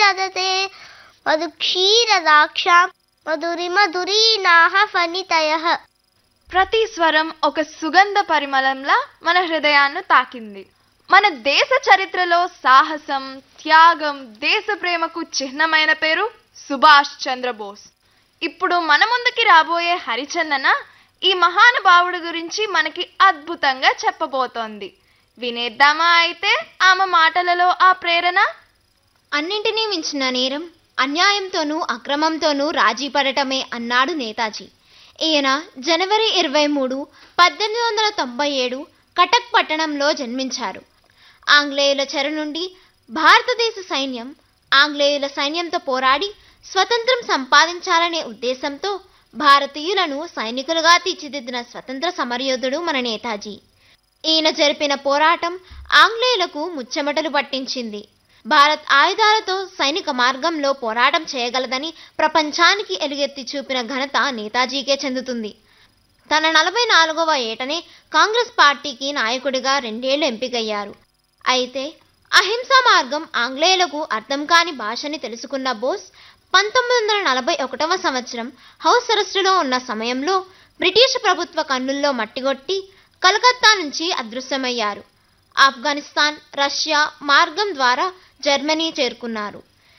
దదతే మధు క్షీరదాక్ష మధురి మధురీనాహ ఫణితయః ప్రతి స్వరం ఒక సుగంధ పరిమళంలా మన హృదయాన్ని తాకింది మన దేశ చరిత్రలో సాహసం త్యాగం దేశ ప్రేమకు చిహ్నమైన పేరు సుభాష్ చంద్రబోస్ ఇప్పుడు మన ముందుకి రాబోయే హరిచందన ఈ మహానుభావుడి గురించి మనకి అద్భుతంగా చెప్పబోతోంది వినేద్దామా అయితే ఆమె మాటలలో ఆ ప్రేరణ అన్నింటినీ మించిన నేరం అన్యాయంతోనూ అక్రమంతోనూ రాజీ పడటమే అన్నాడు నేతాజీ ఈయన జనవరి ఇరవై మూడు పద్దెనిమిది వందల తొంభై ఏడు కటక్ పట్టణంలో జన్మించారు ఆంగ్లేయుల చెర నుండి భారతదేశ సైన్యం ఆంగ్లేయుల సైన్యంతో పోరాడి స్వతంత్రం సంపాదించాలనే ఉద్దేశంతో భారతీయులను సైనికులుగా తీర్చిదిద్దిన స్వతంత్ర సమరయోధుడు మన నేతాజీ ఈయన జరిపిన పోరాటం ఆంగ్లేయులకు ముచ్చెమటలు పట్టించింది భారత్ ఆయుధాలతో సైనిక మార్గంలో పోరాటం చేయగలదని ప్రపంచానికి ఎలుగెత్తి చూపిన ఘనత నేతాజీకే చెందుతుంది తన నలభై నాలుగవ ఏటనే కాంగ్రెస్ పార్టీకి నాయకుడిగా రెండేళ్లు ఎంపికయ్యారు అయితే అహింసా మార్గం ఆంగ్లేయులకు అర్థం కాని భాషని తెలుసుకున్న బోస్ పంతొమ్మిది వందల నలభై ఒకటవ సంవత్సరం హౌస్ అరెస్టులో ఉన్న సమయంలో బ్రిటిష్ ప్రభుత్వ కన్నుల్లో మట్టిగొట్టి కలకత్తా నుంచి అదృశ్యమయ్యారు ఆఫ్ఘనిస్తాన్ రష్యా మార్గం ద్వారా జర్మనీ చేరుకున్నారు